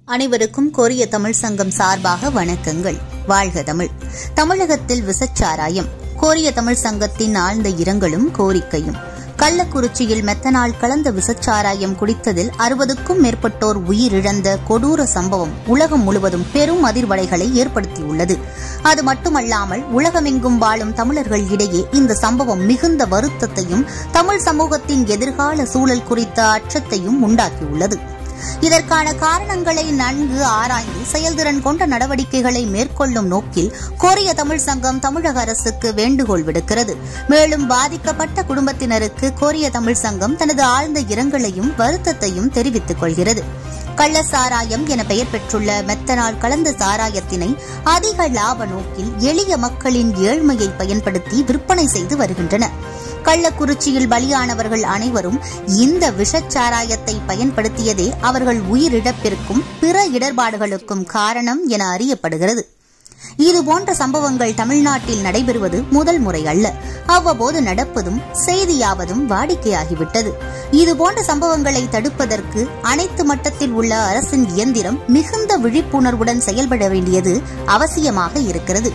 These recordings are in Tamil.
அனைவருக்கும் கொரிய தமிழ் சங்கம் சார்பாக வணக்கங்கள் வாழ்க தமிழ் தமிழகத்தில் விசச்சாராயம் கொரிய தமிழ் சங்கத்தின் ஆழ்ந்த இரங்கலும் கோரிக்கையும் கள்ளக்குறிச்சியில் மெத்தனால் கலந்த விசச்சாராயம் குடித்ததில் அறுபதுக்கும் மேற்பட்டோர் உயிரிழந்த கொடூர சம்பவம் உலகம் முழுவதும் பெரும் அதிர்வலைகளை ஏற்படுத்தியுள்ளது அது மட்டுமல்லாமல் உலகமெங்கும் வாழும் தமிழர்கள் இடையே இந்த சம்பவம் மிகுந்த வருத்தத்தையும் தமிழ் சமூகத்தின் எதிர்கால சூழல் குறித்த அச்சத்தையும் உண்டாக்கியுள்ளது இதற்கான காரணங்களை நன்கு ஆராய்ந்து செயல்திறன் கொண்ட நடவடிக்கைகளை மேற்கொள்ளும் நோக்கில் கொரிய தமிழ் சங்கம் தமிழக அரசுக்கு வேண்டுகோள் விடுக்கிறது மேலும் பாதிக்கப்பட்ட குடும்பத்தினருக்கு கொரிய தமிழ் சங்கம் தனது ஆழ்ந்த இரங்கலையும் வருத்தத்தையும் தெரிவித்துக் கொள்கிறது கள்ள சாராயம் என பெயர் பெற்றுள்ள மெத்தனால் கலந்த சாராயத்தினை அதிக லாப நோக்கில் எளிய மக்களின் ஏழ்மையை பயன்படுத்தி விற்பனை செய்து வருகின்றனர் கள்ளக்குறிச்சியில் பலியானவர்கள் அனைவரும் இந்த விஷச்சாராயத்தை பயன்படுத்தியதே அவர்கள் உயிரிழப்பிற்கும் பிற இடர்பாடுகளுக்கும் காரணம் என அறியப்படுகிறது இதுபோன்ற சம்பவங்கள் தமிழ்நாட்டில் நடைபெறுவது முதல் முறை அல்ல அவ்வப்போது நடப்பதும் செய்தியாவதும் வாடிக்கையாகிவிட்டது இதுபோன்ற சம்பவங்களை தடுப்பதற்கு அனைத்து மட்டத்தில் உள்ள அரசின் இயந்திரம் மிகுந்த விழிப்புணர்வுடன் செயல்பட வேண்டியது அவசியமாக இருக்கிறது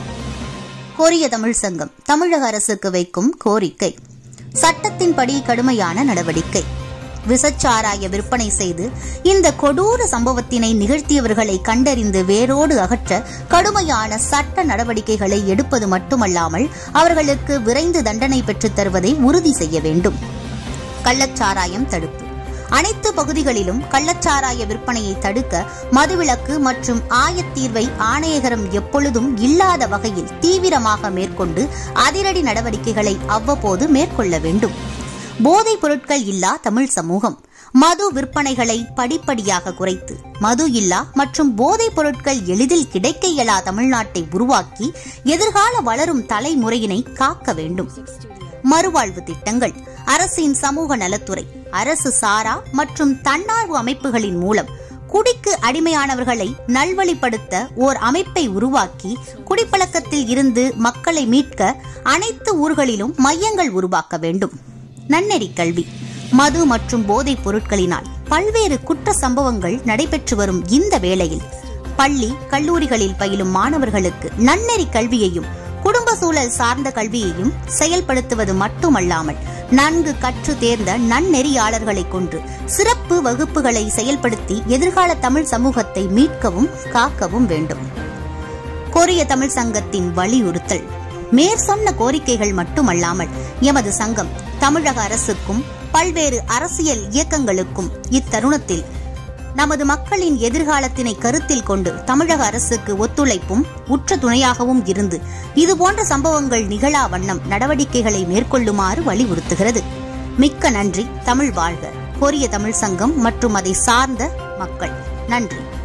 கொரிய தமிழ் சங்கம் தமிழக அரசுக்கு வைக்கும் கோரிக்கை சட்டத்தின்படி கடுமையான நடவடிக்கை விசச்சாராய விற்பனை செய்து இந்த கொடூர சம்பவத்தினை நிகழ்த்தியவர்களை கண்டறிந்து வேரோடு அகற்ற கடுமையான சட்ட நடவடிக்கைகளை எடுப்பது மட்டுமல்லாமல் அவர்களுக்கு விரைந்து தண்டனை பெற்றுத் தருவதை உறுதி செய்ய வேண்டும் கள்ளச்சாராயம் தடுப்பு அனைத்து பகுதிகளிலும் கள்ளச்சாராய விற்பனையை தடுக்க மதுவிலக்கு மற்றும் ஆயத்தீர்வை ஆணையகரம் எப்பொழுதும் இல்லாத வகையில் தீவிரமாக மேற்கொண்டு அதிரடி நடவடிக்கைகளை அவ்வப்போது மேற்கொள்ள வேண்டும் போதைப் பொருட்கள் இல்லா தமிழ் சமூகம் மது விற்பனைகளை படிப்படியாக குறைத்து மது இல்லா மற்றும் போதைப் பொருட்கள் எளிதில் கிடைக்க இயலா தமிழ்நாட்டை உருவாக்கி எதிர்கால வளரும் தலைமுறையினை காக்க வேண்டும் மறுவாழ்வு திட்டங்கள் அரசின் சமூக நலத்துறை அரசு சாரா மற்றும் தன்னார்வ அமைப்புகளின் மூலம் குடிக்கு அடிமையானவர்களை நல்வழிப்படுத்த ஓர் அமைப்பை உருவாக்கி குடிப்பழக்கத்தில் இருந்து மக்களை மீட்க அனைத்து ஊர்களிலும் மையங்கள் உருவாக்க வேண்டும் நன்னெறி கல்வி மது மற்றும் போதைப் பொருட்களினால் பல்வேறு குற்ற சம்பவங்கள் நடைபெற்று வரும் இந்த வேளையில் பள்ளி கல்லூரிகளில் பயிலும் மாணவர்களுக்கு நன்னெறி கல்வியையும் குடும்ப சூழல் சார்ந்த கல்வியையும் செயல்படுத்துவது மட்டுமல்லாமல் நன்கு கற்று தேர்ந்த நன்னெறியாளர்களை கொண்டு சிறப்பு வகுப்புகளை செயல்படுத்தி எதிர்கால தமிழ் சமூகத்தை மீட்கவும் காக்கவும் வேண்டும் கொரிய தமிழ் சங்கத்தின் வலியுறுத்தல் மேற் சொன்ன கோரிக்கைகள் மட்டுமல்லாமல் எமது சங்கம் தமிழக அரசுக்கும் பல்வேறு அரசியல் இயக்கங்களுக்கும் இத்தருணத்தில் நமது மக்களின் எதிர்காலத்தினை கருத்தில் கொண்டு தமிழக அரசுக்கு ஒத்துழைப்பும் உற்ற துணையாகவும் இருந்து இதுபோன்ற சம்பவங்கள் நிகழா வண்ணம் நடவடிக்கைகளை மேற்கொள்ளுமாறு வலியுறுத்துகிறது மிக்க நன்றி தமிழ் வாழ்க கொரிய தமிழ் சங்கம் மற்றும் அதை சார்ந்த மக்கள் நன்றி